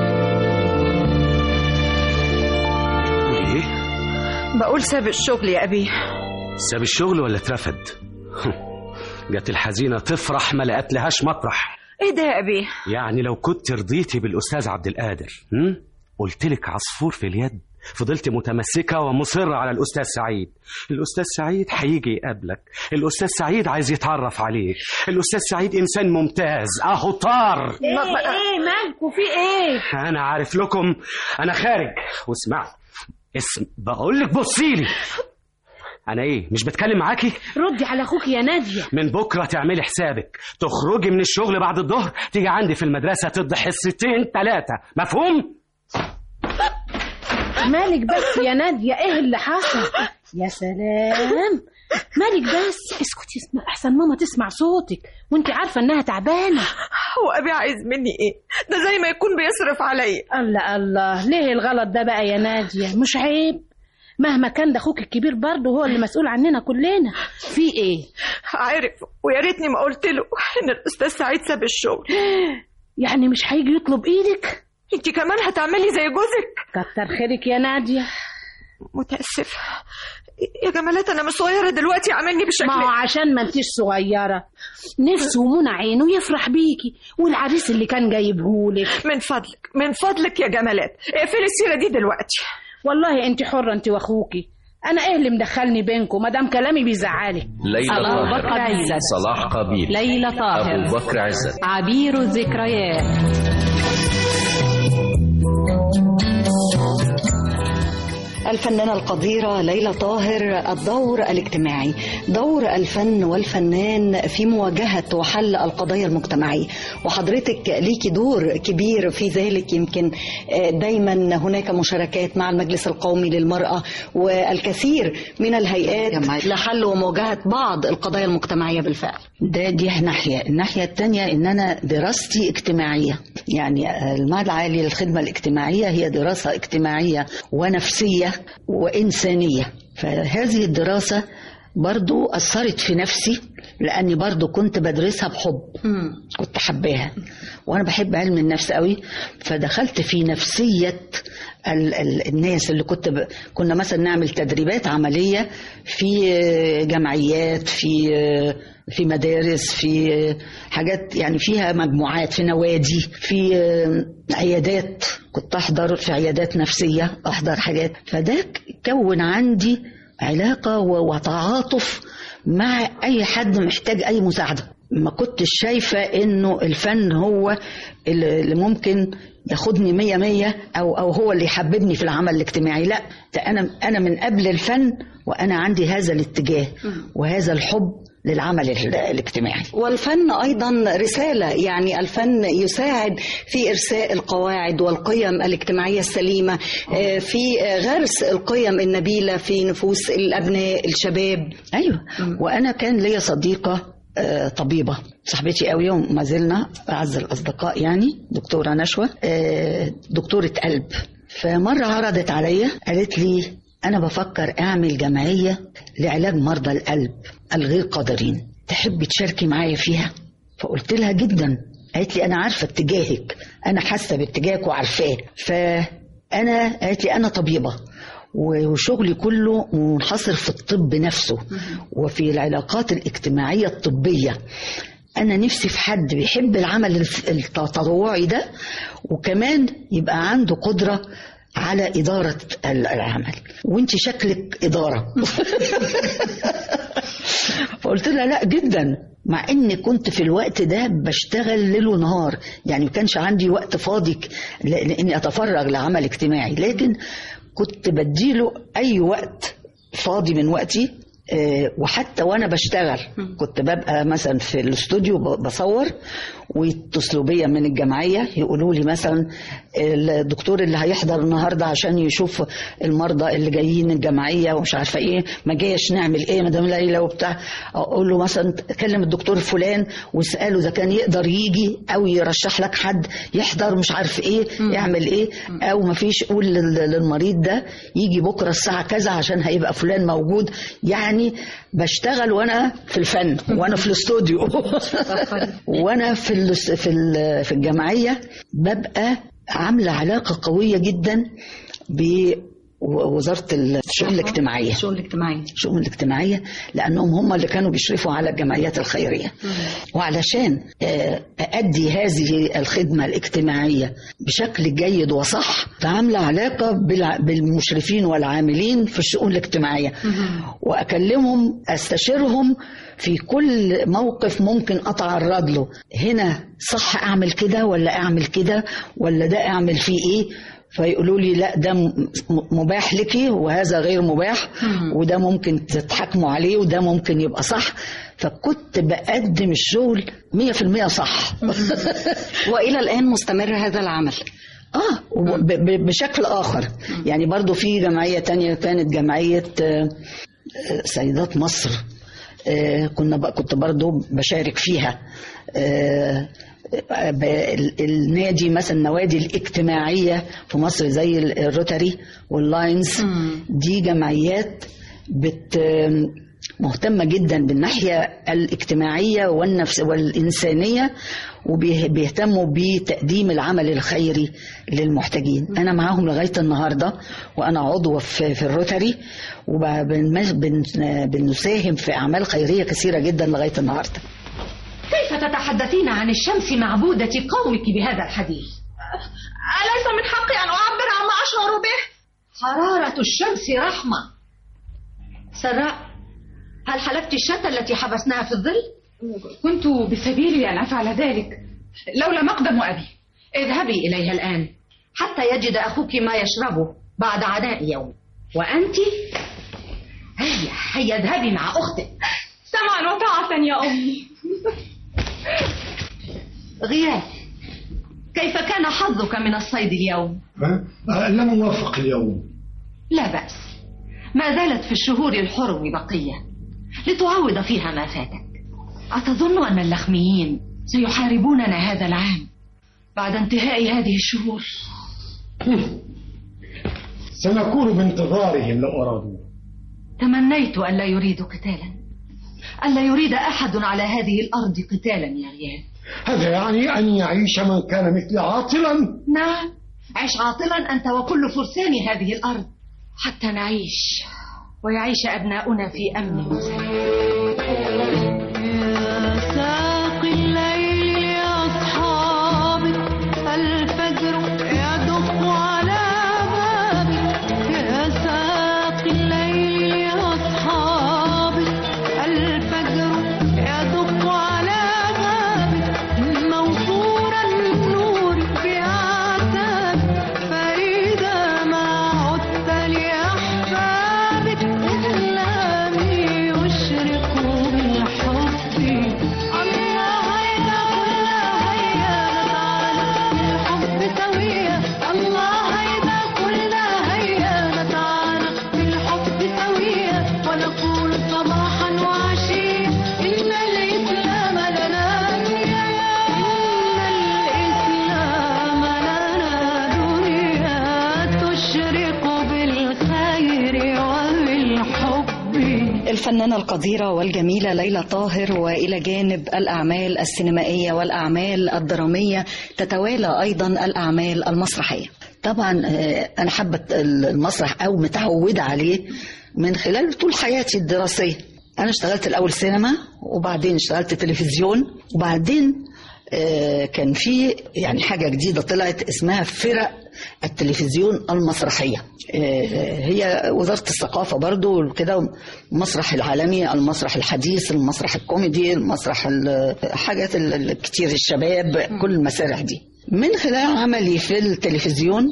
S13: قولي ايه
S8: بقول ساب الشغل يا أبي
S13: ساب الشغل ولا اترفد جت الحزينة تفرح ما لقت لهاش مطرح
S8: إيه ده يا أبي
S13: يعني لو كنت رضيتي بالأستاذ عبد القادر قلت لك عصفور في اليد فضلت متمسكة ومصرة على الأستاذ سعيد الأستاذ سعيد هيجي يقابلك الأستاذ سعيد عايز يتعرف عليك الأستاذ سعيد إنسان ممتاز أهو طار
S14: ايه ايه مالكوا في ايه
S13: أنا عارف لكم أنا خارج واسمع اسم بقول لك بصيلي أنا إيه مش بتكلم معاكي
S14: ردي على اخوك يا ناديه
S13: من بكرة تعملي حسابك تخرجي من الشغل بعد الظهر تيجي عندي في المدرسة تدي حصتين ثلاثة مفهوم؟
S14: مالك بس يا ناديه ايه اللي حصل يا سلام مالك بس اسكتي اسمع احسن ماما تسمع صوتك وانت عارفه انها تعبانه
S8: هو أبي عايز مني إيه ده زي ما يكون بيصرف عليا
S14: الله الله ليه الغلط ده بقى يا ناديه مش عيب مهما كان ده اخوك الكبير برضه هو اللي مسؤول عننا كلنا في ايه
S8: عارف ويا ريتني ما قلت له إن الأستاذ سعيد ساب الشغل
S14: يعني مش هيجي يطلب ايدك
S8: انت كمان هتعملي زي جوزك
S14: كتر خيرك يا ناديه
S8: متأسفة يا جمالات أنا مش صغيرة دلوقتي عاملني بشكل
S14: ما هو عشان ما انتيش صغيرة نفسه ومنى عينه يفرح بيكي والعريس اللي كان جايبهولك
S8: من فضلك من فضلك يا جمالات اقفلي السيرة دي دلوقتي
S14: والله انت حرة انت واخوكي انا ايه اللي مدخلني بينكم ما دام كلامي بيزعلك
S15: ليلى
S2: أبو
S15: طاهر
S2: بكر عزت
S15: صلاح قبيل
S2: ليلى طاهر
S15: أبو بكر عزت
S2: عبير الذكريات
S3: الفنانة القديرة ليلى طاهر الدور الاجتماعي دور الفن والفنان في مواجهة وحل القضايا المجتمعية وحضرتك ليكي دور كبير في ذلك يمكن آه، دايما هناك مشاركات مع المجلس القومي للمرأة والكثير من الهيئات لحل ومواجهة بعض القضايا المجتمعية بالفعل
S4: ده دي ناحية الناحية التانية إن أنا دراستي اجتماعية يعني المعهد العالي للخدمة الاجتماعية هي دراسة اجتماعية ونفسية وإنسانية فهذه الدراسة برضو أثرت في نفسي لأني برضو كنت بدرسها بحب كنت حباها وأنا بحب علم النفس قوي فدخلت في نفسية ال ال الناس اللي كنت ب... كنا مثلا نعمل تدريبات عملية في جمعيات في في مدارس في حاجات يعني فيها مجموعات في نوادي في عيادات كنت احضر في عيادات نفسيه احضر حاجات فده كون عندي علاقه و- وتعاطف مع اي حد محتاج اي مساعده ما كنتش شايفة انه الفن هو اللي اللي ممكن ياخدني مية مية او او هو اللي يحببني في العمل الاجتماعي لا ده انا انا من قبل الفن وانا عندي هذا الاتجاه وهذا الحب للعمل ال- الاجتماعي
S3: والفن أيضا رسالة يعني الفن يساعد في إرساء القواعد والقيم الاجتماعية السليمة آه، في آه، غرس القيم النبيلة في نفوس الأبناء الشباب
S4: ايوه وانا كان ليا صديقه آه، طبيبه صاحبتي قوي وما زلنا اعز الاصدقاء يعني دكتوره نشوى آه، دكتوره قلب فمره عرضت عليا قالت لي انا بفكر اعمل جمعيه لعلاج مرضى القلب الغير قادرين تحبي تشاركي معايا فيها فقلت لها جدا قالت لي انا عارفه اتجاهك انا حاسه باتجاهك وعارفاه فانا قالت لي انا طبيبه وشغلي كله منحصر في الطب نفسه وفي العلاقات الاجتماعية الطبية أنا نفسي في حد بيحب العمل الف- التطوعي ده وكمان يبقى عنده قدرة على إدارة ال- العمل وانت شكلك إدارة فقلت لها لا جدا مع اني كنت في الوقت ده بشتغل ليل ونهار يعني ما كانش عندي وقت فاضي ك- ل- لاني اتفرغ لعمل اجتماعي لكن كنت بديله اي وقت فاضي من وقتي آه، وحتى وانا بشتغل كنت ببقى مثلا في الاستوديو ب- بصور ويتصلوا بيا من الجمعيه يقولوا لي مثلا الدكتور اللي هيحضر النهارده عشان يشوف المرضى اللي جايين الجمعيه ومش عارفه ايه ما جايش نعمل ايه مدام ليلى وبتاع اقول له مثلا كلم الدكتور فلان واساله اذا كان يقدر يجي او يرشح لك حد يحضر مش عارف ايه يعمل ايه او ما فيش قول لل- للمريض ده يجي بكره الساعه كذا عشان هيبقى فلان موجود يعني بشتغل وانا في الفن وانا في الاستوديو وانا في ال- في ال- في الجمعيه ببقى عامله علاقه قويه جدا بوزاره الشؤون الاجتماعيه
S3: الشؤون الاجتماعية
S4: الشؤون الاجتماعيه لانهم هم اللي كانوا بيشرفوا على الجمعيات الخيريه وعلشان آه، أأدي هذه الخدمة الاجتماعية بشكل جيد وصح فعاملة علاقة بالع- بالمشرفين والعاملين في الشؤون الاجتماعية وأكلمهم أستشيرهم في كل موقف ممكن أتعرض له هنا صح أعمل كده ولا أعمل كده ولا ده أعمل فيه إيه فيقولوا لي لا ده م- مباح لك وهذا غير مباح وده ممكن تتحكموا عليه وده ممكن يبقى صح فكنت بقدم الشغل 100% صح
S3: وإلى الآن مستمر هذا العمل
S4: اه وب- ب- بشكل اخر يعني برضو في جمعيه تانية كانت جمعيه آه، آه، سيدات مصر آه، كنا بق- كنت برضو بشارك فيها آه، آه، ب- ال- النادي مثلا النوادي الاجتماعيه في مصر زي ال- الروتاري واللاينز دي جمعيات بت مهتمة جدا بالناحية الاجتماعية والنفس والإنسانية وبيهتموا بتقديم العمل الخيري للمحتاجين أنا معاهم لغاية النهاردة وأنا عضوة في, في الروتاري وبنساهم في أعمال خيرية كثيرة جدا لغاية النهاردة
S14: كيف تتحدثين عن الشمس معبودة قومك بهذا الحديث؟ أليس من حقي أن أعبر عما أشعر به؟ حرارة الشمس رحمة سراء هل حلبت الشاة التي حبسناها في الظل؟ كنت بسبيلي أن أفعل ذلك لولا مقدم أبي اذهبي إليها الآن حتى يجد أخوك ما يشربه بعد عناء يوم وأنت هيا هيا اذهبي مع أختك سمعا وطاعة يا أمي غياث كيف كان حظك من الصيد اليوم؟
S15: ها؟ لم أوافق اليوم
S14: لا بأس ما زالت في الشهور الحرم بقية لتعوض فيها ما فاتك أتظن أن اللخميين سيحاربوننا هذا العام بعد انتهاء هذه الشهور
S15: سنكون بانتظارهم لو أرادوا
S14: تمنيت ألا يريدوا قتالا ألا يريد أحد على هذه الأرض قتالا يا غياث
S15: هذا يعني أن يعيش من كان مثلي عاطلا
S14: نعم عش عاطلا أنت وكل فرسان هذه الأرض حتى نعيش ويعيش أبناؤنا في أمن
S16: ساقي الليل لأصحابك الفجر يدق على بابك يا ساقي الليل لأصحابك الفجر يدق على ونقول صباحا وعشيا إن الإسلام لنا دنيا إن الإسلام لنا دنيا تشرق بالخير وبالحب
S3: الفنانة القديرة والجميلة ليلى طاهر وإلى جانب الأعمال السينمائية والأعمال الدرامية تتوالى أيضا الأعمال المسرحية
S4: طبعا آه، انا حابه المسرح او متعوده عليه من خلال طول حياتي الدراسيه انا اشتغلت الاول سينما وبعدين اشتغلت تلفزيون وبعدين آه، كان في يعني حاجه جديده طلعت اسمها فرق التلفزيون المسرحيه آه، هي وزاره الثقافه برضو كده المسرح العالمي المسرح الحديث المسرح الكوميدي المسرح ال- حاجات ال- الكتير الشباب كل المسارح دي من خلال عملي في التلفزيون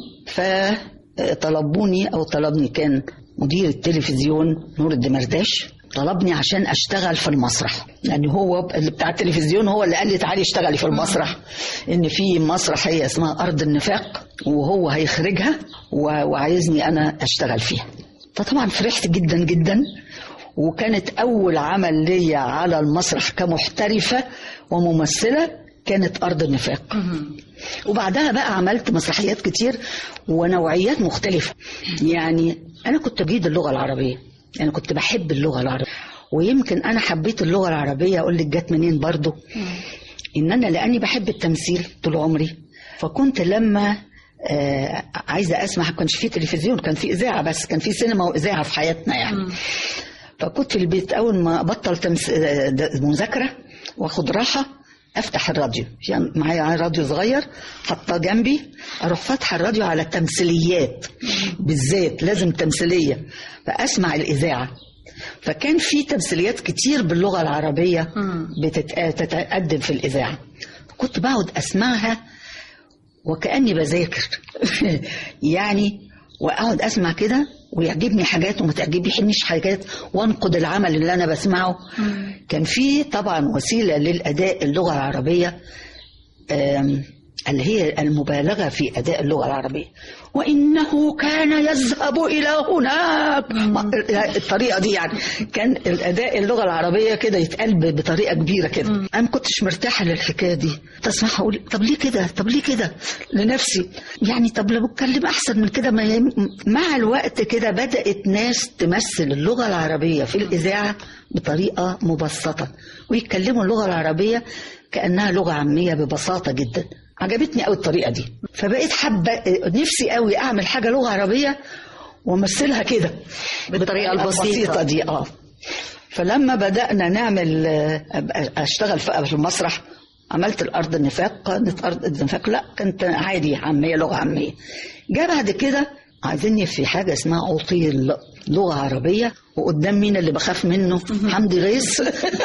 S4: فطلبوني او طلبني كان مدير التلفزيون نور الدمرداش طلبني عشان اشتغل في المسرح يعني هو اللي بتاع التلفزيون هو اللي قال لي تعالي اشتغلي في المسرح ان في مسرحيه اسمها ارض النفاق وهو هيخرجها و- وعايزني انا اشتغل فيها فطبعا فرحت جدا جدا وكانت اول عمل ليا على المسرح كمحترفه وممثله كانت ارض النفاق وبعدها بقى عملت مسرحيات كتير ونوعيات مختلفة يعني أنا كنت بجيد اللغة العربية أنا كنت بحب اللغة العربية ويمكن أنا حبيت اللغة العربية أقول لك جت منين برضو إن أنا لأني بحب التمثيل طول عمري فكنت لما آه عايزة أسمع ما كانش في تلفزيون كان في إذاعة بس كان في سينما وإذاعة في حياتنا يعني فكنت في البيت أول ما أبطل تمس... آه، د- مذاكرة وآخد راحة افتح الراديو يعني معايا راديو صغير حطاه جنبي اروح فاتحه الراديو على التمثيليات بالذات لازم تمثيليه فاسمع الاذاعه فكان في تمثيليات كتير باللغه العربيه بتتقدم في الاذاعه كنت بقعد اسمعها وكاني بذاكر يعني واقعد اسمع كده ويعجبني حاجات وما تعجبنيش حاجات وانقد العمل اللي انا بسمعه كان في طبعا وسيله للاداء اللغه العربيه آم، اللي هي المبالغه في اداء اللغه العربيه وانه كان يذهب الى هناك الطريقه دي يعني كان الاداء اللغه العربيه كده يتقال ب- بطريقه كبيره كده انا ما كنتش مرتاحه للحكايه دي تسمعها اقول طب ليه كده طب ليه كده لنفسي يعني طب لو اتكلم احسن من كده ما يم- مع الوقت كده بدات ناس تمثل اللغه العربيه في الاذاعه بطريقه مبسطه ويتكلموا اللغه العربيه كانها لغه عاميه ببساطه جدا عجبتني قوي الطريقه دي فبقيت حابه نفسي قوي اعمل حاجه لغه عربيه وامثلها كده
S3: بالطريقة البسيطة.
S4: دي اه فلما بدانا نعمل آه، أبقى اشتغل في في المسرح عملت الارض النفاق كانت ارض النفاق لا كانت عادي عاميه لغه عاميه جاء بعد كده عايزيني في حاجه اسمها عطيل لغه عربيه وقدام مين اللي بخاف منه حمدي غيث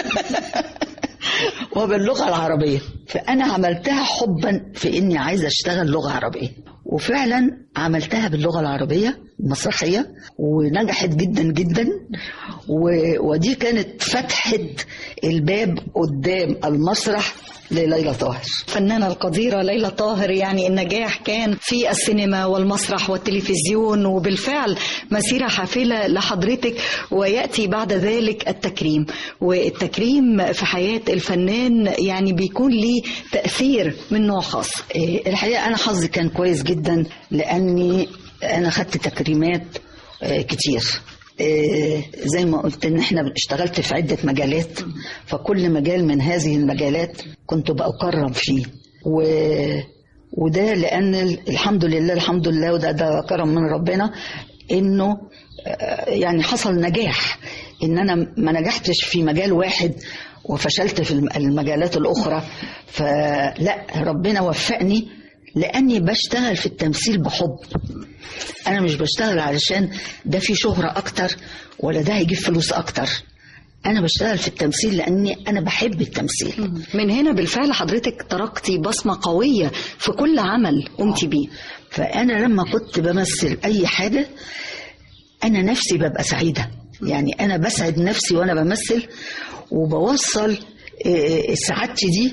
S4: وباللغه العربيه فانا عملتها حبا في اني عايزه اشتغل لغه عربيه وفعلا عملتها باللغه العربيه مسرحيه ونجحت جدا جدا و... ودي كانت فتحه الباب قدام المسرح لليلى طاهر
S3: الفنانة القديرة ليلى طاهر يعني النجاح كان في السينما والمسرح والتلفزيون وبالفعل مسيرة حافلة لحضرتك ويأتي بعد ذلك التكريم والتكريم في حياة الفنان يعني بيكون ليه تأثير من نوع خاص
S4: إيه، الحقيقه انا حظي كان كويس جدا لاني انا خدت تكريمات آه، كتير آه، زي ما قلت ان احنا اشتغلت في عده مجالات فكل مجال من هذه المجالات كنت بأكرم فيه و وده لان الحمد لله الحمد لله وده ده كرم من ربنا انه آه، يعني حصل نجاح ان انا ما نجحتش في مجال واحد وفشلت في الم- المجالات الاخرى فلا ربنا وفقني لاني بشتغل في التمثيل بحب انا مش بشتغل علشان ده في شهرة اكتر ولا ده هيجيب فلوس اكتر انا بشتغل في التمثيل لاني انا بحب التمثيل
S3: من هنا بالفعل حضرتك تركتي بصمة قوية في كل عمل قمت بيه
S4: فانا لما كنت بمثل اي حاجه انا نفسي ببقى سعيده يعني انا بسعد نفسي وانا بمثل وبوصل إيه، سعادتي دي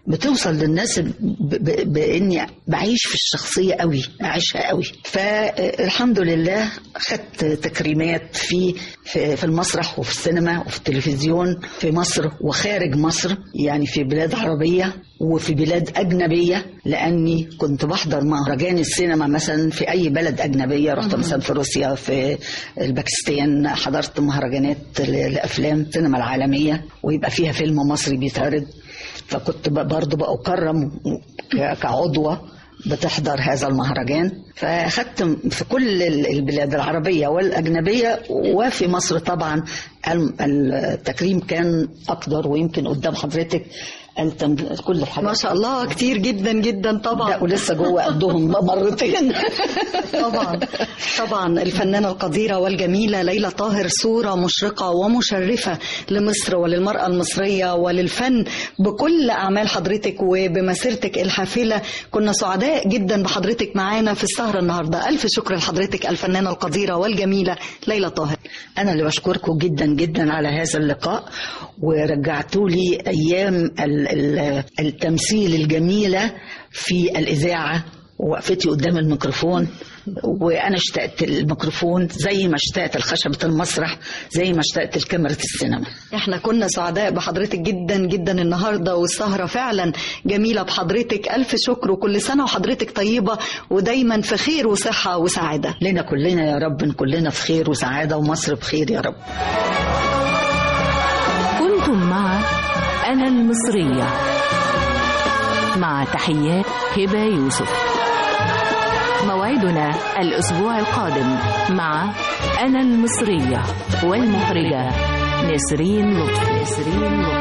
S4: بتوصل للناس ب- ب- باني بعيش في الشخصيه قوي اعيشها قوي فالحمد لله خدت تكريمات في في في المسرح وفي السينما وفي التلفزيون في مصر وخارج مصر يعني في بلاد عربيه وفي بلاد أجنبية لأني كنت بحضر مهرجان السينما مثلا في أي بلد أجنبية رحت مثلا في روسيا في الباكستان حضرت مهرجانات ل- لأفلام السينما العالمية ويبقى فيها فيلم مصري بيتعرض فكنت ب- برضه بأكرم ك- كعضوة بتحضر هذا المهرجان فأخذت في كل ال- البلاد العربية والأجنبية وفي مصر طبعا الم- التكريم كان أقدر ويمكن قدام حضرتك التم... كل الحاجات
S3: ما شاء الله كتير جدا جدا طبعا
S4: لا ولسه جوه قدهم مرتين
S3: طبعا طبعا الفنانة القديرة والجميلة ليلى طاهر صورة مشرقة ومشرفة لمصر وللمرأة المصرية وللفن بكل أعمال حضرتك وبمسيرتك الحافلة كنا سعداء جدا بحضرتك معانا في السهرة النهاردة ألف شكر لحضرتك الفنانة القديرة والجميلة ليلى طاهر
S4: أنا اللي بشكركم جدا جدا على هذا اللقاء ورجعتوا لي أيام ال- ال- التمثيل الجميلة في الإذاعة ووقفتي قدام الميكروفون وأنا اشتقت الميكروفون زي ما اشتقت الخشبة المسرح زي ما اشتقت الكاميرا السينما
S3: احنا كنا سعداء بحضرتك جدا جدا النهارده والسهره فعلا جميله بحضرتك الف شكر وكل سنه وحضرتك طيبه ودايما في خير وصحه وسعاده
S4: لنا كلنا يا رب كلنا في خير وسعادة ومصر بخير يا رب
S2: كنتم مع أنا المصرية مع تحيات هبة يوسف موعدنا الأسبوع القادم مع أنا المصرية والمخرجة نسرين لطفي نسرين لطفي